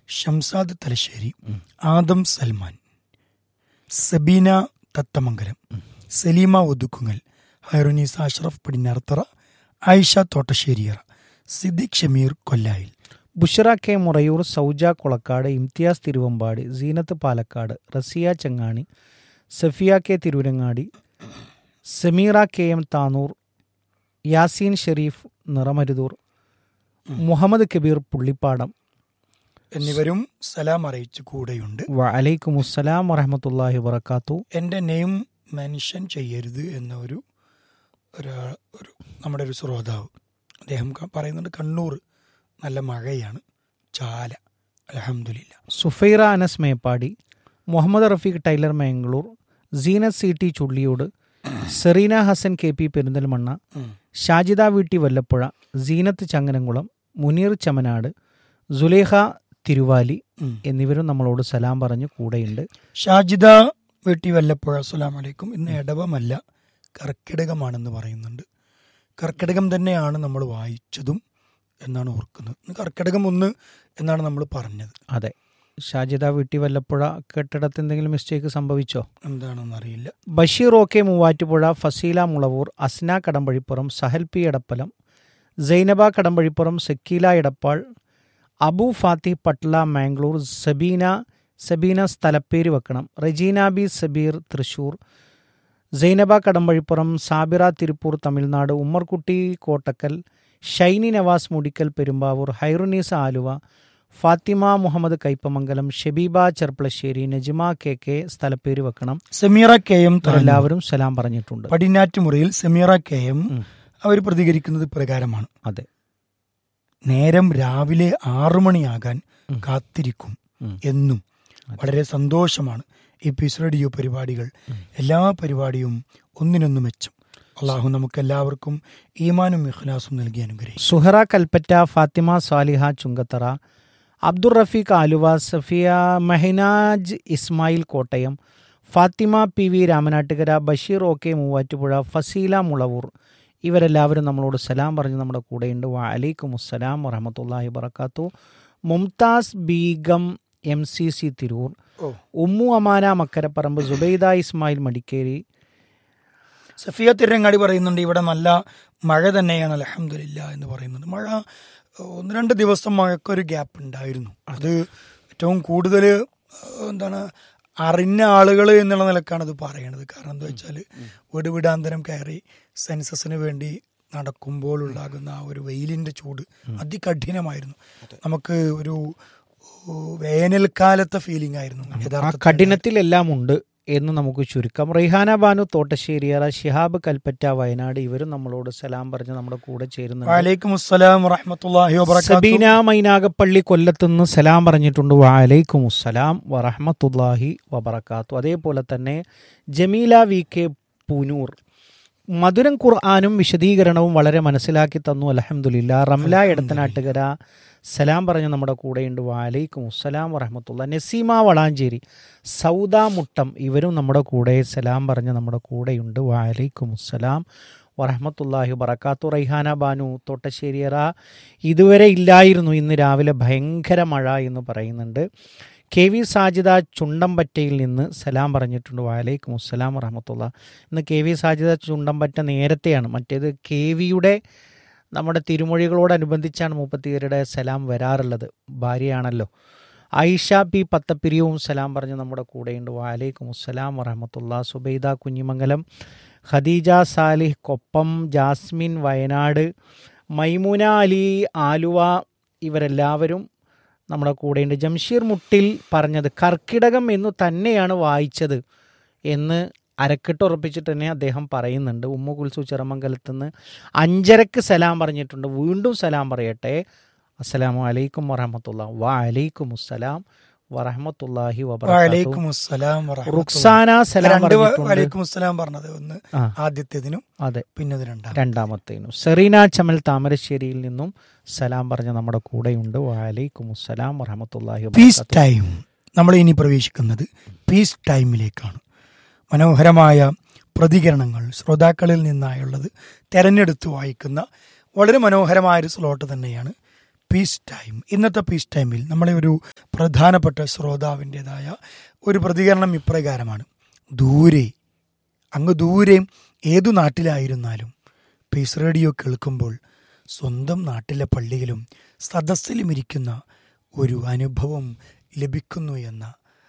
Shamsad Thalassery Adam Salman Sabeena Thathamangalam Saleema Othukkungal Hairunees Ashraf Padinjarathara Ayisha Thottasseriyara Siddique Shameer Kollayil Bushra K Murayur Sauja Kolakkad Imthiyas Thiruvambady Seenath Palakkad Rasiya Changani Safiya K Tirurangadi Sameera K M Tanur Yaseen Sherif Niramaruthur Muhammad Kabeer Pullippadam എന്നിവരും സലാം അറിയിച്ച് കൂടെയുണ്ട് വലൈക്കും അസ്സലാം വറഹമത്തല്ലാഹി വബർക്കാത്തു എൻ്റെ നെയിം മെൻഷൻ ചെയ്യരുത് എന്ന ഒരു ഒരാ- ഒരു നമ്മുടെ ഒരു ശ്രോതാവ് അദ്ദേഹം ക- പറയുന്നുണ്ട് കണ്ണൂർ നല്ല മഴയാണ് ചാല അലഹമില്ല Sufaira Anas Meppadi Muhammad Rafeeq tailor Mangalore Seenath C T Chulliyode Sereena Hassan K P Perinthalmanna Shajida വീട്ടി വല്ലപ്പുഴ സീനത്ത് ചങ്ങനംകുളം മുനീർ ചമനാട് സുലേഖ തിരുവാലി എന്നിവരും നമ്മളോട് സലാം പറഞ്ഞ് കൂടെയുണ്ട് ഷാജിദ വീട്ടി വല്ലപ്പുഴ അസ്സലാം വലൈക്കും ഇന്ന് ഇടവമല്ല കർക്കിടകമാണെന്ന് പറയുന്നുണ്ട് കർക്കിടകം തന്നെയാണ് നമ്മൾ വായിച്ചതും എന്നാണ് ഓർക്കുന്നത് ഇന്ന് കർക്കിടകം ഒന്ന് എന്നാണ് നമ്മൾ പറഞ്ഞത് അതെ ഷാജിദ വീട്ടി വല്ലപ്പുഴ കെട്ടിടത്ത് എന്തെങ്കിലും മിസ്റ്റേക്ക് സംഭവിച്ചോ എന്താണെന്ന് അറിയില്ല Basheer O K Muvattupuzha Faseela Mulavoor Asna Kadambazhipuram Sahal P Edappalam Sainaba Kadambazhipuram Sakeela Edappal Abu Fathi Patla Mangalore Sabeena Sabeena സ്ഥലപ്പേര് വെക്കണം Rejina B Sabeer Thrissur Sainaba Kadambazhipuram Sabira Tiruppur Tamil Nadu Ummerkutty Kottakkal Shiny Navas Mudikkal Perumbavoor Hairunnisa Aluva Fathima Muhammad Kaipamangalam Shabeeba Cherpulassery Najima K K സ്ഥലപ്പേര് വെക്കണം സമീറ കെ എം തറഞ്ഞു. എല്ലാവരും സലാം പറഞ്ഞിട്ടുണ്ട് പടിഞ്ഞാറ്റുമുറിയിൽ സമീറ കെ എം ഉം. അവർ പ്രതികരിക്കുന്നത് പ്രകാരമാണ് അതെ നേരം രാവിലെ ആറു മണിയാകാൻ ഉം. കാത്തിരിക്കും ഉം. എന്നും വളരെ സന്തോഷമാണ് ഈ പീസ് റേഡിയോ പരിപാടികൾ എല്ലാ പരിപാടിയും ഒന്നിനൊന്നു മെച്ചം അള്ളാഹു നമുക്ക് എല്ലാവർക്കും ഈമാനും ഇഖ്ലാസും നൽകി അനുഗ്രഹിക്കും Suhara Kalpetta Fathima Saliha Chungathara Abdul Rafeeq Aluva Safiya Mehnaj Ismail Kottayam Fathima P V Ramanattukara Basheer O K Muvattupuzha Faseela Mulavoor ഇവരെല്ലാവരും നമ്മളോട് സലാം പറഞ്ഞ് നമ്മുടെ കൂടെയുണ്ട് വലൈക്കും അസ്സലാം വറഹമത്തല്ലാഹി വബർക്കാത്തു Mumtaz Begum M C C Tirur O. Ummu Amana Makkaraparamba Subaida Ismail Madikeri Safiya Tirangadi പറയുന്നുണ്ട് ഇവിടെ നല്ല മഴ തന്നെയാണ് അലഹമില്ല എന്ന് പറയുന്നുണ്ട് മഴ ഒന്ന് രണ്ട് ദിവസം മഴക്കൊരു ഗ്യാപ്പ് ഉണ്ടായിരുന്നു അത് ഏറ്റവും കൂടുതൽ എന്താണ് അറിഞ്ഞ ആളുകൾ എന്നുള്ള നിലക്കാണ് ഇത് പറയണത് കാരണം എന്താ വെച്ചാൽ വീട് വീടാന്തരം കയറി സെൻസസിന് വേണ്ടി നടക്കുമ്പോൾ ഉണ്ടാകുന്ന ആ ഒരു വെയിലിന്റെ ചൂട് അതികഠിനമായിരുന്നു നമുക്ക് ഒരു ഓ, വേനൽക്കാലത്തെ ഫീലിംഗ് ആയിരുന്നു ആ യഥാർത്ഥത്തിൽ കഠിനത്തിലെല്ലാം ഉണ്ട് എന്ന് നമുക്ക് ചുരുക്കം റൈഹാന ബാനു തോട്ടശ്ശേരിയറ ഷിഹാബ് കൽപ്പറ്റ വയനാട് ഇവരും നമ്മളോട് സലാം പറഞ്ഞ് നമ്മുടെ കൂടെ ചേരുന്നുണ്ട് വലൈക്കും അസ്സലാം വറഹമത്തല്ലാഹി വബറകാതുഹു സബീന മൈനാഗപ്പള്ളി കൊല്ലത്തുനിന്ന് സലാം പറഞ്ഞിട്ടുണ്ട് വലൈക്കും അസ്സലാം വറഹമത്തുല്ലാഹി വബറക്കാത്തു അതേപോലെ തന്നെ ജമീല വി കെ പൂനൂർ മധുരം ഖുർആാനും വിശദീകരണവും വളരെ മനസ്സിലാക്കി തന്നു അലഹമുല്ല റംല എടത്തനാട്ടുകര സലാം പറഞ്ഞ് നമ്മുടെ കൂടെയുണ്ട് വാലൈക്കും അസ്സലാം വറഹമത്തുള്ള നസീമ വളാഞ്ചേരി സൗദ മുട്ടം ഇവരും നമ്മുടെ കൂടെ സലാം പറഞ്ഞ് നമ്മുടെ കൂടെയുണ്ട് വാലൈക്കും അസ്സലാം വറഹമത്തല്ലാഹി വബറക്കാത്തു റൈഹാന ബാനു തോട്ടശ്ശേരിയറ ഇതുവരെ ഇല്ലായിരുന്നു ഇന്ന് രാവിലെ ഭയങ്കര മഴ എന്ന് പറയുന്നുണ്ട് കെ വി സാജിദ ചുണ്ടമ്പറ്റയിൽ നിന്ന് സലാം പറഞ്ഞിട്ടുണ്ട് വാലൈക്കും അസ്സലാം വറഹമത്തുള്ള ഇന്ന് കെ വി സാജിദ ചുണ്ടമ്പറ്റ നേരത്തെയാണ് മറ്റേത് കെ വിയുടെ നമ്മുടെ തിരുമൊഴികളോടനുബന്ധിച്ചാണ് മുപ്പത്തിയരുടെ സലാം വരാറുള്ളത് ഭാര്യയാണല്ലോ ഐഷ പി പത്തപ്പിരിയവും സലാം പറഞ്ഞ് നമ്മുടെ കൂടെയുണ്ട് വാലൈക്കും അസ്സലാം വറഹമത്തുള്ള സുബൈദ കുഞ്ഞിമംഗലം ഖദീജ സാലിഹ് കൊപ്പം ജാസ്മിൻ വയനാട് മൈമൂന അലി ആലുവ ഇവരെല്ലാവരും നമ്മുടെ കൂടെയുണ്ട് ജംഷീർ മുട്ടിൽ പറഞ്ഞത് കർക്കിടകം എന്നു തന്നെയാണ് വായിച്ചത് എന്ന് അരക്കെട്ട് ഉറപ്പിച്ചിട്ട് തന്നെ അദ്ദേഹം പറയുന്നുണ്ട് ഉമ്മ കുൽസു ചെറമംഗലത്ത് നിന്ന് അഞ്ചരക്ക് സലാം പറഞ്ഞിട്ടുണ്ട് വീണ്ടും സലാം പറയട്ടെ അസ്സലാമു അലൈക്കും വറഹമത്തുള്ള വ അലൈക്കും അസ്സലാം വറഹമത്തുല്ലാഹി വബറകാതുഹു വലൈക്കും അസ്സലാം വറഹ്മത്തുള്ളാഹി. റുക്സാന സലാം രണ്ട് വ- പറഞ്ഞിട്ടുണ്ട് വലൈക്കും അസ്സലാം പറഞ്ഞത് ഒന്ന് ആ ആദ്യത്തേതിനും അതെ പിന്നെ ഇത് രണ്ടാം രണ്ടാമത്തേനും സെറീന ചമൽ താമരശ്ശേരിയിൽ നിന്നും സലാം പറഞ്ഞ നമ്മുടെ കൂടെയുണ്ട് വലൈക്കും അസ്സലാം വറഹമത്തുല്ലാഹി പീസ് വബറകാതുഹു ടൈം നമ്മൾ ഇനി പ്രവേശിക്കുന്നത് പീസ് ടൈമിലേക്കാണ് മനോഹരമായ പ്രതികരണങ്ങൾ ശ്രോതാക്കളിൽ നിന്നായുള്ളത് തെരഞ്ഞെടുത്ത് വായിക്കുന്ന വളരെ മനോഹരമായ ഒരു സ്ലോട്ട് തന്നെയാണ് പീസ് ടൈം ഇന്നത്തെ പീസ് ടൈമിൽ നമ്മളെ ഒരു പ്രധാനപ്പെട്ട ശ്രോതാവിൻ്റെതായ ഒരു പ്രതികരണം ഇപ്രകാരമാണ് ദൂരെ അങ്ങ് ദൂരെ ഏതു നാട്ടിലായിരുന്നാലും പീസ് റേഡിയോ കേൾക്കുമ്പോൾ സ്വന്തം നാട്ടിലെ പള്ളിയിലും സദസ്സിലും ഇരിക്കുന്ന ഒരു അനുഭവം ലഭിക്കുന്നു എന്ന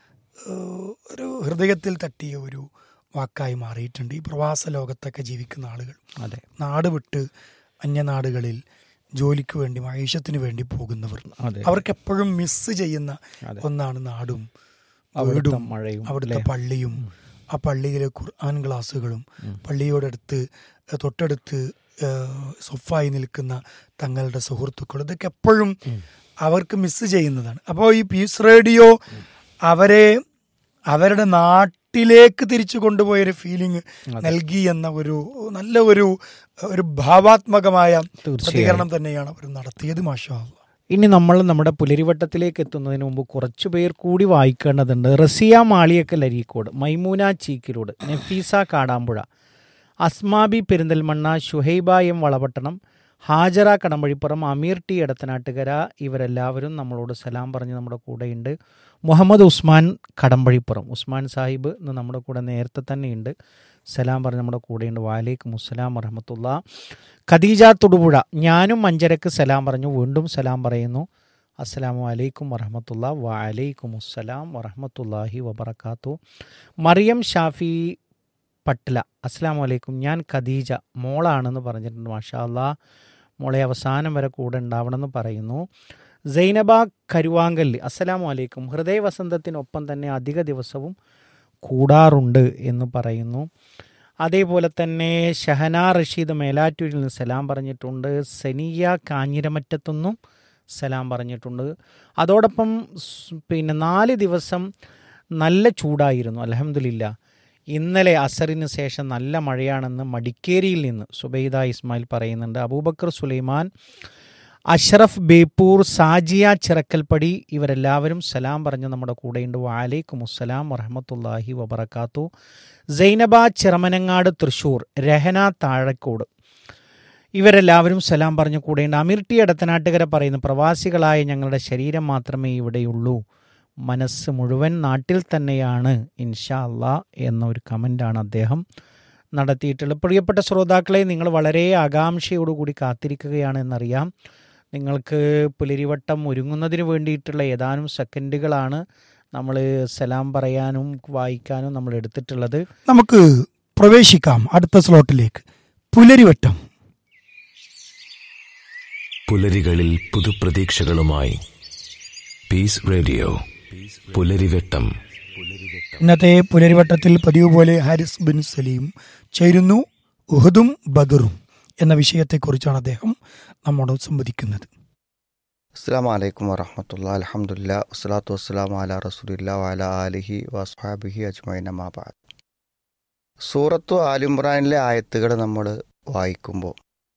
ഏഹ്, ഒരു ഹൃദയത്തിൽ തട്ടിയ ഒരു വാക്കായി മാറിയിട്ടുണ്ട് ഈ പ്രവാസ ലോകത്തൊക്കെ ജീവിക്കുന്ന ആളുകൾ അതെ നാട് വിട്ട് അന്യനാടുകളിൽ ജോലിക്ക് വേണ്ടി മഹേഷത്തിന് വേണ്ടി പോകുന്നവർ അതെ അവർക്ക് എപ്പോഴും മിസ് ചെയ്യുന്ന അതെ. ഒന്നാണ് നാടും അവിടുത്തെ വീടും മഴയും അവിടുത്തെ പള്ളിയും ആ പള്ളിയിലെ ഖുർആൻ ക്ലാസ്സുകളും പള്ളിയോടടുത്ത് ഏഹ്, തൊട്ടടുത്ത് ഏഹ്, സൊഫായി നിൽക്കുന്ന തങ്ങളുടെ സുഹൃത്തുക്കൾ ഇതൊക്കെ എപ്പോഴും അവർക്ക് മിസ് ചെയ്യുന്നതാണ് അപ്പോൾ ഈ പീസ് റേഡിയോ അവരെ അവരുടെ നാട്ടിലേക്ക് തിരിച്ചു കൊണ്ടുപോയൊരു ഫീലിംഗ് നൽകി എന്ന ഒരു നല്ല ഒരു ഒരു ഭാവാത്മകമായ പ്രതികരണം തന്നെയാണ് അവർ നടത്തിയത് മാഷാ അല്ലാ. ഇനി നമ്മൾ നമ്മുടെ പുലരിവട്ടത്തിലേക്ക് എത്തുന്നതിന് മുമ്പ് കുറച്ചു പേർ കൂടി വായിക്കേണ്ടതുണ്ട് റസിയ മാളിയക്കൽ അരീക്കോട് മൈമൂന ചീക്കിലോട് നഫീസ കാടാമ്പുഴ അസ്മാബി പെരിന്തൽമണ്ണ ഷുഹൈബ എം വളപട്ടണം ഹാജറ കടമ്പഴിപ്പുറം അമീർ ടി എടത്തനാട്ടുകര ഇവരെല്ലാവരും നമ്മളോട് സലാം പറഞ്ഞ് നമ്മുടെ കൂടെയുണ്ട് മുഹമ്മദ് ഉസ്മാൻ കടമ്പഴിപ്പുറം ഉസ്മാൻ സാഹിബ് ഇന്ന് നമ്മുടെ കൂടെ നേരത്തെ തന്നെയുണ്ട് സലാം പറഞ്ഞ് നമ്മുടെ കൂടെയുണ്ട് വാലേക്കും മുസ്സലാം വറഹമത്തുള്ള ഖദീജ തൊടുപുഴ ഞാനും അഞ്ചരക്ക് സലാം പറഞ്ഞു വീണ്ടും സലാം പറയുന്നു അസ്സലാമു അലൈക്കും വറഹമത്തുള്ള വലൈക്കും അസ്സലാം വറഹമത്തുല്ലാഹി വബർക്കാത്തു മറിയം ഷാഫി പട്ല അസ്സാം വലൈക്കും ഞാൻ ഖദീജ മോളാണെന്ന് പറഞ്ഞിട്ടുണ്ട് മാഷാ അല്ലാ മോളെ അവസാനം വരെ കൂടെ ഉണ്ടാവണമെന്ന് പറയുന്നു സൈനബ കരുവാങ്കല്ലി അസ്സലാമു അലൈക്കും ഹൃദയ വസന്തത്തിനൊപ്പം തന്നെ അധിക ദിവസവും കൂടാറുണ്ട് എന്ന് പറയുന്നു അതേപോലെ തന്നെ ഷഹന റഷീദ് മേലാറ്റൂരിൽ നിന്ന് സലാം പറഞ്ഞിട്ടുണ്ട് സനിയ കാഞ്ഞിരമറ്റത്തുനിന്നും സലാം പറഞ്ഞിട്ടുണ്ട് അതോടൊപ്പം സ് പിന്നെ നാല് ദിവസം നല്ല ചൂടായിരുന്നു അലഹമില്ല ഇന്നലെ അസറിന് ശേഷം നല്ല മഴയാണെന്ന് മടിക്കേരിയിൽ നിന്ന് സുബൈദ ഇസ്മായിൽ പറയുന്നുണ്ട് അബൂബക്കർ സുലൈമാൻ അഷ്റഫ് ബേപ്പൂർ സാജിയ ചിറക്കൽപ്പടി ഇവരെല്ലാവരും സലാം പറഞ്ഞ് നമ്മുടെ കൂടെയുണ്ട് വാലൈക്കും അസ്സലാം വറഹമത്തല്ലാഹി വബർക്കാത്തു സൈനബ ചിറമനങ്ങാട് തൃശൂർ രഹന താഴക്കോട് ഇവരെല്ലാവരും സലാം പറഞ്ഞു കൂടെയുണ്ട് അമീർ ടി എടത്തനാട്ടുകര പറയുന്നു പ്രവാസികളായ ഞങ്ങളുടെ ശരീരം മാത്രമേ ഇവിടെയുള്ളൂ മനസ്സ് മുഴുവൻ നാട്ടിൽ തന്നെയാണ് ഇൻഷാ അള്ളാ എന്നൊരു കമൻ്റാണ് അദ്ദേഹം നടത്തിയിട്ടുള്ളത് പ്രിയപ്പെട്ട ശ്രോതാക്കളെ നിങ്ങൾ വളരെ ആകാംക്ഷയോടുകൂടി കാത്തിരിക്കുകയാണ് എന്നറിയാം നിങ്ങൾക്ക് പുലരിവട്ടം ഒരുങ്ങുന്നതിന് വേണ്ടിയിട്ടുള്ള ഏതാനും സെക്കൻഡുകളാണ് നമ്മൾ സലാം പറയാനും വായിക്കാനും നമ്മൾ എടുത്തിട്ടുള്ളത് നമുക്ക് പ്രവേശിക്കാം അടുത്ത സ്ലോട്ടിലേക്ക് പുലരിവട്ടം പുലരികളിൽ പുതുപ്രതീക്ഷകളുമായി പീസ് റേഡിയോ പുലരിവെട്ടം ഇന്നത്തെ പുലരിവട്ടത്തിൽ പതിവ് പോലെ ഹാരിസ് ബിൻ സലീം ചേരുന്നു ഉഹദും ബദറും എന്ന വിഷയത്തെക്കുറിച്ചാണ് അദ്ദേഹം നമ്മോട് സംവദിക്കുന്നത് അസ്സാം വലൈക്കും വറഹമത്തുള്ള അലഹമുല്ല വസ്സലാത്തു വസ്സലാം അല റസൂലില്ല വല ആലിഹി വസ്ഹാബിഹി അജ്മൈൻ അമാബാദ് സൂറത്തു ആലിമ്രാനിലെ ആയത്തുകൾ നമ്മൾ വായിക്കുമ്പോൾ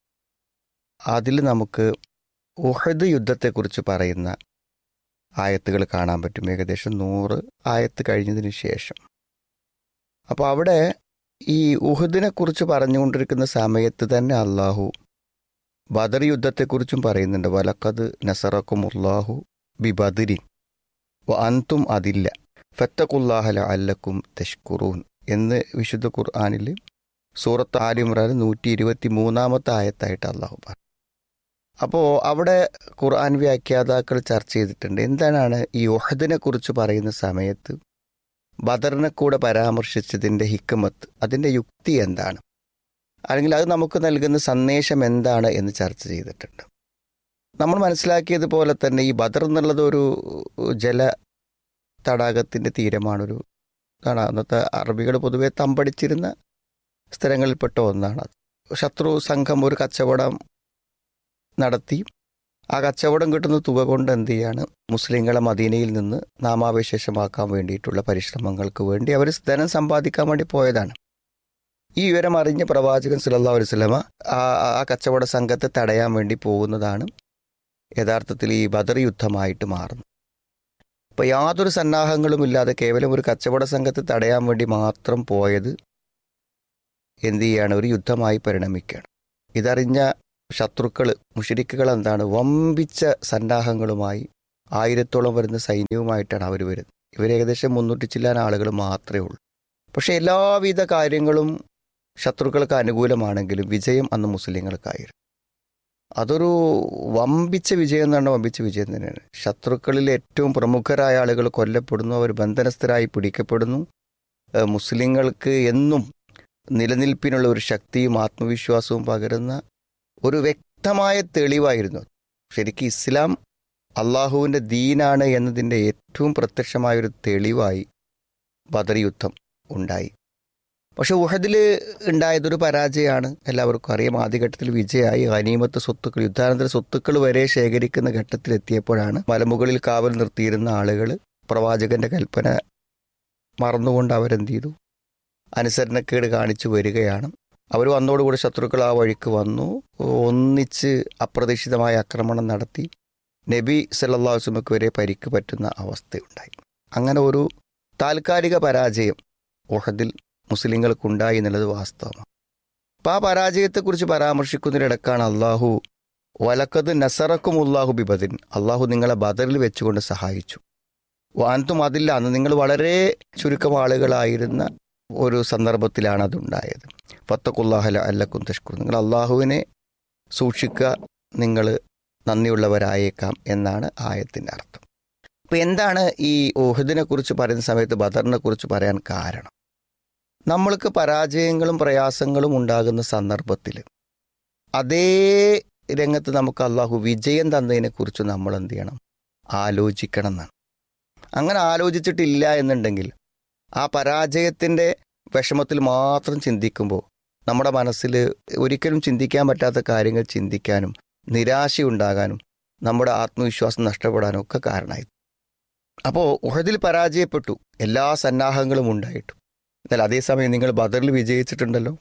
അതിൽ നമുക്ക് ഉഹദ് യുദ്ധത്തെക്കുറിച്ച് പറയുന്ന ആയത്തുകൾ കാണാൻ പറ്റും ഏകദേശം നൂറ് ആയത്ത് കഴിഞ്ഞതിന് ശേഷം അപ്പോൾ അവിടെ ഈ ഉഹദിനെ കുറിച്ച് പറഞ്ഞുകൊണ്ടിരിക്കുന്ന സമയത്ത് തന്നെ അള്ളാഹു ബദർ യുദ്ധത്തെക്കുറിച്ചും പറയുന്നുണ്ട് വലക്കത് നസറക്കും ഉള്ളാഹു ബി ബദരിൻ വ അന്തും അതില്ല ഫത്തഖുല്ലാഹല അല്ലക്കും തഷ്കുറൂൻ എന്ന് വിശുദ്ധ ഖുർആാനിൽ സൂറത്ത് ആലിമ്രാൻ നൂറ്റി ഇരുപത്തി മൂന്നാമത്തെ ആയത്തായിട്ട് അള്ളാഹു പറഞ്ഞു അപ്പോൾ അവിടെ ഖുർആൻ വ്യാഖ്യാതാക്കൾ ചർച്ച ചെയ്തിട്ടുണ്ട് എന്താണ് ഈ ഒഹദിനെ കുറിച്ച് പറയുന്ന സമയത്ത് ബദറിനെ കൂടെ പരാമർശിച്ചതിൻ്റെ ഹിക്കമത്ത് അതിൻ്റെ യുക്തി എന്താണ് അല്ലെങ്കിൽ അത് നമുക്ക് നൽകുന്ന സന്ദേശം എന്താണ് എന്ന് ചർച്ച ചെയ്തിട്ടുണ്ട് നമ്മൾ മനസ്സിലാക്കിയതുപോലെ തന്നെ ഈ ബദർ എന്നുള്ളത് ഒരു ജല തടാകത്തിൻ്റെ തീരമാണൊരു ആണ് അന്നത്തെ അറബികൾ പൊതുവെ തമ്പടിച്ചിരുന്ന സ്ഥലങ്ങളിൽപ്പെട്ട ഒന്നാണ് അത് ശത്രു സംഘം ഒരു കച്ചവടം നടത്തി ആ കച്ചവടം കിട്ടുന്ന തുക കൊണ്ട് എന്ത് ചെയ്യാണ് മുസ്ലിങ്ങളെ മദീനയിൽ നിന്ന് നാമാവശേഷമാക്കാൻ വേണ്ടിയിട്ടുള്ള പരിശ്രമങ്ങൾക്ക് വേണ്ടി അവർ ധനം സമ്പാദിക്കാൻ വേണ്ടി പോയതാണ് ഈ വിവരം അറിഞ്ഞ പ്രവാചകൻ സുലല്ലാ വസ്ലമ ആ ആ കച്ചവട സംഘത്തെ തടയാൻ വേണ്ടി പോകുന്നതാണ് യഥാർത്ഥത്തിൽ ഈ ബദർ യുദ്ധമായിട്ട് മാറുന്നത് അപ്പോൾ യാതൊരു സന്നാഹങ്ങളും ഇല്ലാതെ കേവലം ഒരു കച്ചവട സംഘത്തെ തടയാൻ വേണ്ടി മാത്രം പോയത് എന്ത് ചെയ്യാണ് ഒരു യുദ്ധമായി പരിണമിക്കുകയാണ് ഇതറിഞ്ഞ ശത്രുക്കൾ മുഷരിക്കുകൾ എന്താണ് വമ്പിച്ച സന്നാഹങ്ങളുമായി ആയിരത്തോളം വരുന്ന സൈന്യവുമായിട്ടാണ് അവർ വരുന്നത് ഇവർ ഏകദേശം മുന്നൂറ്റി ചില്ലാൻ ആളുകൾ മാത്രമേ ഉള്ളൂ പക്ഷേ എല്ലാവിധ കാര്യങ്ങളും ശത്രുക്കൾക്ക് അനുകൂലമാണെങ്കിലും വിജയം അന്ന് മുസ്ലിങ്ങൾക്കായിരുന്നു അതൊരു വമ്പിച്ച വിജയം എന്ന് പറഞ്ഞാൽ വമ്പിച്ച വിജയം തന്നെയാണ് ശത്രുക്കളിൽ ഏറ്റവും പ്രമുഖരായ ആളുകൾ കൊല്ലപ്പെടുന്നു അവർ ബന്ധനസ്ഥരായി പിടിക്കപ്പെടുന്നു ഏഹ് മുസ്ലിങ്ങൾക്ക് എന്നും നിലനിൽപ്പിനുള്ള ഒരു ശക്തിയും ആത്മവിശ്വാസവും പകരുന്ന ഒരു വ്യക്തമായ തെളിവായിരുന്നു അത്. ശരിക്കും ഇസ്ലാം അള്ളാഹുവിൻ്റെ ദീനാണ് എന്നതിൻ്റെ ഏറ്റവും പ്രത്യക്ഷമായൊരു തെളിവായി ബദർ യുദ്ധം ഉണ്ടായി പക്ഷെ ഉഹദിൽ ഉണ്ടായതൊരു പരാജയമാണ് എല്ലാവർക്കും അറിയാം ആദ്യഘട്ടത്തിൽ വിജയമായി ഗനീമത്ത് സ്വത്തുക്കൾ യുദ്ധാനന്തര സ്വത്തുക്കൾ വരെ ശേഖരിക്കുന്ന ഘട്ടത്തിലെത്തിയപ്പോഴാണ് മലമുകളിൽ കാവൽ നിർത്തിയിരുന്ന ആളുകൾ പ്രവാചകന്റെ കൽപ്പന മറന്നുകൊണ്ട് അവരെന്ത് ചെയ്തു അനുസരണക്കേട് കാണിച്ചു വരികയാണ് അവർ വന്നോടുകൂടി ശത്രുക്കൾ ആ വഴിക്ക് വന്നു ഒന്നിച്ച് അപ്രതീക്ഷിതമായ ആക്രമണം നടത്തി നബി സല്ലാസ്മക്ക് വരെ പരിക്ക് പറ്റുന്ന അവസ്ഥയുണ്ടായി അങ്ങനെ ഒരു താൽക്കാലിക പരാജയം ഉഹദിൽ മുസ്ലിങ്ങൾക്കുണ്ടായി എന്നുള്ളത് വാസ്തവമാണ് അപ്പം ആ പരാജയത്തെക്കുറിച്ച് പരാമർശിക്കുന്നതിനിടക്കാണ് അള്ളാഹു വലക്കത് നസറക്കും ഉള്ളാഹു ബിബദിൻ അള്ളാഹു നിങ്ങളെ ബദറിൽ വെച്ചുകൊണ്ട് സഹായിച്ചു വാൻതും അതില്ല അന്ന് നിങ്ങൾ വളരെ ചുരുക്കം ആളുകളായിരുന്ന ഒരു സന്ദർഭത്തിലാണ് അതുണ്ടായത് ഫത്തക്കുല്ലാഹല അല്ലക്കും തഷ്കുർ നിങ്ങൾ അള്ളാഹുവിനെ സൂക്ഷിക്കുക നിങ്ങൾ നന്ദിയുള്ളവരായേക്കാം എന്നാണ് ആയത്തിൻ്റെ അർത്ഥം അപ്പം എന്താണ് ഈ ഓഹദിനെ കുറിച്ച് പറയുന്ന സമയത്ത് ബദറിനെ കുറിച്ച് പറയാൻ കാരണം നമ്മൾക്ക് പരാജയങ്ങളും പ്രയാസങ്ങളും ഉണ്ടാകുന്ന സന്ദർഭത്തിൽ അതേ രംഗത്ത് നമുക്ക് അള്ളാഹു വിജയം തന്നതിനെക്കുറിച്ച് നമ്മൾ എന്ത് ചെയ്യണം ആലോചിക്കണം എന്നാണ് അങ്ങനെ ആലോചിച്ചിട്ടില്ല എന്നുണ്ടെങ്കിൽ ആ പരാജയത്തിൻ്റെ വിഷമത്തിൽ മാത്രം ചിന്തിക്കുമ്പോൾ നമ്മുടെ മനസ്സിൽ ഒരിക്കലും ചിന്തിക്കാൻ പറ്റാത്ത കാര്യങ്ങൾ ചിന്തിക്കാനും നിരാശയുണ്ടാകാനും നമ്മുടെ ആത്മവിശ്വാസം നഷ്ടപ്പെടാനും ഒക്കെ കാരണമായി അപ്പോൾ ഉഹദിൽ പരാജയപ്പെട്ടു എല്ലാ സന്നാഹങ്ങളും ഉണ്ടായിട്ടു എന്നാൽ അതേസമയം നിങ്ങൾ ബദറിൽ വിജയിച്ചിട്ടുണ്ടല്ലോ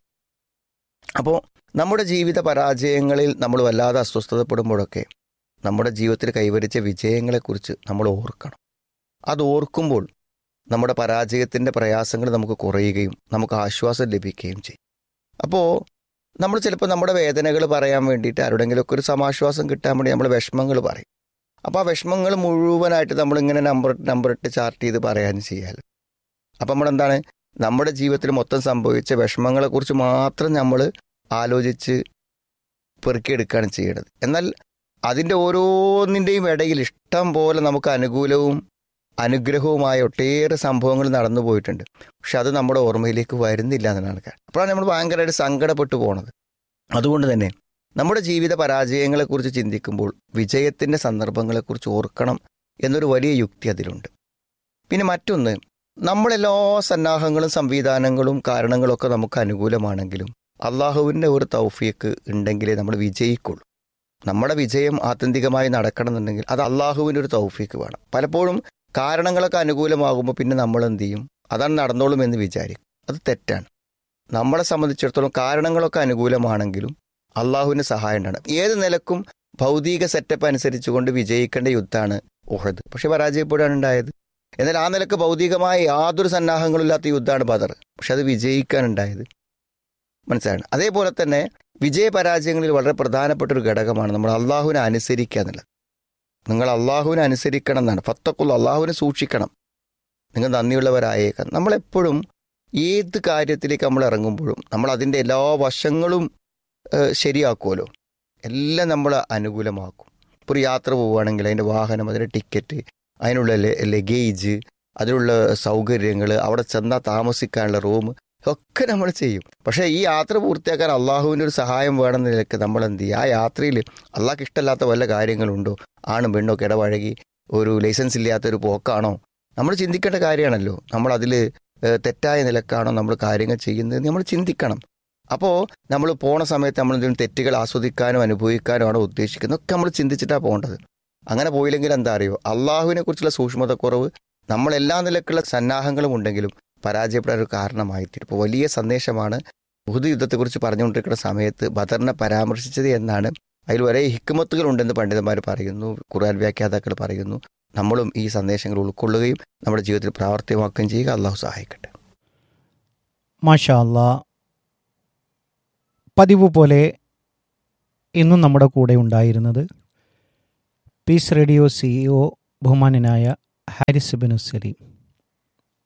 അപ്പോൾ നമ്മുടെ ജീവിത പരാജയങ്ങളിൽ നമ്മൾ വല്ലാതെ അസ്വസ്ഥതപ്പെടുമ്പോഴൊക്കെ നമ്മുടെ ജീവിതത്തിൽ കൈവരിച്ച വിജയങ്ങളെക്കുറിച്ച് നമ്മൾ ഓർക്കണം അത് ഓർക്കുമ്പോൾ നമ്മുടെ പരാജയത്തിൻ്റെ പ്രയാസങ്ങൾ നമുക്ക് കുറയുകയും നമുക്ക് ആശ്വാസം ലഭിക്കുകയും ചെയ്യും അപ്പോൾ നമ്മൾ ചിലപ്പോൾ നമ്മുടെ വേദനകൾ പറയാൻ വേണ്ടിയിട്ട് ആരുടെങ്കിലുമൊക്കെ ഒരു സമാശ്വാസം കിട്ടാൻ വേണ്ടി നമ്മൾ വിഷമങ്ങൾ പറയും അപ്പോൾ ആ വിഷമങ്ങൾ മുഴുവനായിട്ട് നമ്മളിങ്ങനെ നമ്പർ നമ്പർ ഇട്ട് ചാർട്ട് ചെയ്ത് പറയാനും ചെയ്യാമല്ലോ അപ്പം നമ്മളെന്താണ് നമ്മുടെ ജീവിതത്തിൽ മൊത്തം സംഭവിച്ച വിഷമങ്ങളെക്കുറിച്ച് മാത്രം നമ്മൾ ആലോചിച്ച് പെറുക്കിയെടുക്കുകയാണ് ചെയ്യേണ്ടത് എന്നാൽ അതിൻ്റെ ഓരോന്നിൻ്റെയും ഇടയിൽ ഇഷ്ടം പോലെ നമുക്ക് അനുകൂലവും അനുഗ്രഹവുമായ ഒട്ടേറെ സംഭവങ്ങൾ നടന്നു പോയിട്ടുണ്ട് പക്ഷെ അത് നമ്മുടെ ഓർമ്മയിലേക്ക് വരുന്നില്ല എന്നാണ് കാര്യം അപ്പോഴാണ് നമ്മൾ ഭയങ്കരമായിട്ട് സങ്കടപ്പെട്ടു പോണത് അതുകൊണ്ട് തന്നെ നമ്മുടെ ജീവിത പരാജയങ്ങളെക്കുറിച്ച് ചിന്തിക്കുമ്പോൾ വിജയത്തിൻ്റെ സന്ദർഭങ്ങളെക്കുറിച്ച് ഓർക്കണം എന്നൊരു വലിയ യുക്തി അതിലുണ്ട് പിന്നെ മറ്റൊന്ന് നമ്മളെല്ലാ സന്നാഹങ്ങളും സംവിധാനങ്ങളും കാരണങ്ങളൊക്കെ നമുക്ക് അനുകൂലമാണെങ്കിലും അള്ളാഹുവിൻ്റെ ഒരു തൗഫീക്ക് ഉണ്ടെങ്കിലേ നമ്മൾ വിജയിക്കുള്ളൂ നമ്മുടെ വിജയം ആത്യന്തികമായി നടക്കണമെന്നുണ്ടെങ്കിൽ അത് അള്ളാഹുവിൻ്റെ ഒരു തൗഫീക്ക് വേണം പലപ്പോഴും കാരണങ്ങളൊക്കെ അനുകൂലമാകുമ്പോൾ പിന്നെ നമ്മൾ എന്ത് ചെയ്യും അതാണ് നടന്നോളും എന്ന് വിചാരിക്കും അത് തെറ്റാണ് നമ്മളെ സംബന്ധിച്ചിടത്തോളം കാരണങ്ങളൊക്കെ അനുകൂലമാണെങ്കിലും അള്ളാഹുവിന് സഹായം ഉണ്ടാണ് ഏത് നിലക്കും ഭൗതിക സെറ്റപ്പ് അനുസരിച്ചുകൊണ്ട് വിജയിക്കേണ്ട യുദ്ധമാണ് ഉഹദ് പക്ഷെ പരാജയപ്പെടുകയാണ് ഉണ്ടായത് എന്നാൽ ആ നിലക്ക് ഭൗതികമായ യാതൊരു സന്നാഹങ്ങളും ഇല്ലാത്ത യുദ്ധമാണ് ബദർ പക്ഷെ അത് വിജയിക്കാനുണ്ടായത് മനസ്സിലാണ് അതേപോലെ തന്നെ വിജയപരാജയങ്ങളിൽ വളരെ പ്രധാനപ്പെട്ട ഒരു ഘടകമാണ് നമ്മൾ അള്ളാഹുവിനെ അനുസരിക്കുക എന്നുള്ളത് നിങ്ങൾ അള്ളാഹുവിനെ അനുസരിക്കണം എന്നാണ് ഫത്തക്കുള്ള അള്ളാഹുവിനെ സൂക്ഷിക്കണം നിങ്ങൾ നന്ദിയുള്ളവരായേക്കാം നമ്മളെപ്പോഴും ഏത് കാര്യത്തിലേക്ക് നമ്മൾ ഇറങ്ങുമ്പോഴും നമ്മൾ അതിൻ്റെ എല്ലാ വശങ്ങളും ഏഹ്, ശരിയാക്കുമല്ലോ എല്ലാം നമ്മൾ അനുകൂലമാക്കും ഇപ്പോൾ ഒരു യാത്ര പോവുകയാണെങ്കിൽ അതിൻ്റെ വാഹനം അതിൻ്റെ ടിക്കറ്റ് അതിനുള്ള ലഗേജ് അതിനുള്ള സൗകര്യങ്ങൾ അവിടെ ചെന്നാൽ താമസിക്കാനുള്ള റൂം ഒക്കെ നമ്മൾ ചെയ്യും പക്ഷേ ഈ യാത്ര പൂർത്തിയാക്കാൻ അള്ളാഹുവിൻ്റെ ഒരു സഹായം വേണം എന്ന നിലയ്ക്ക് നമ്മൾ എന്ത് ചെയ്യും ആ യാത്രയിൽ അള്ളാഹ്ക്ക് ഇഷ്ടമല്ലാത്ത വല്ല കാര്യങ്ങളുണ്ടോ ആണും പെണ്ണോ ഒക്കെ ഇടപഴകി ഒരു ലൈസൻസ് ഇല്ലാത്ത ഒരു പോക്കാണോ നമ്മൾ ചിന്തിക്കേണ്ട കാര്യമാണല്ലോ നമ്മൾ അതിൽ തെറ്റായ നിലക്കാണോ നമ്മൾ കാര്യങ്ങൾ ചെയ്യുന്നത് നമ്മൾ ചിന്തിക്കണം അപ്പോൾ നമ്മൾ പോണ സമയത്ത് നമ്മൾ എന്തെങ്കിലും തെറ്റുകൾ ആസ്വദിക്കാനോ അനുഭവിക്കാനോ ആണോ ഉദ്ദേശിക്കുന്നത് ഒക്കെ നമ്മൾ ചിന്തിച്ചിട്ടാണ് പോകേണ്ടത് അങ്ങനെ പോയില്ലെങ്കിൽ എന്താ അറിയോ അള്ളാഹുവിനെ കുറിച്ചുള്ള സൂക്ഷ്മതക്കുറവ് നമ്മളെല്ലാ നിലക്കുള്ള സന്നാഹങ്ങളും ഉണ്ടെങ്കിലും പരാജയപ്പെടാൻ ഒരു കാരണമായി തീരും ഇപ്പോൾ വലിയ സന്ദേശമാണ് ബുദ്ധ യുദ്ധത്തെക്കുറിച്ച് പറഞ്ഞുകൊണ്ടിരിക്കുന്ന സമയത്ത് ബദറിനെ പരാമർശിച്ചത് എന്നാണ് അതിൽ വരെ ഹിക്കുമത്തുകൾ ഉണ്ടെന്ന് പണ്ഡിതന്മാർ പറയുന്നു ഖുർആൻ വ്യാഖ്യാതാക്കൾ പറയുന്നു നമ്മളും ഈ സന്ദേശങ്ങൾ ഉൾക്കൊള്ളുകയും നമ്മുടെ ജീവിതത്തിൽ പ്രാവർത്തികമാക്കുകയും ചെയ്യുക അള്ളാഹു സഹായിക്കട്ടെ മാഷാ അല്ലാ പതിവ് പോലെ ഇന്നും നമ്മുടെ കൂടെ ഉണ്ടായിരുന്നത് പീസ് റേഡിയോ സിഇഒ ബഹുമാനനായ ഹാരിസ് ബിനു സലീം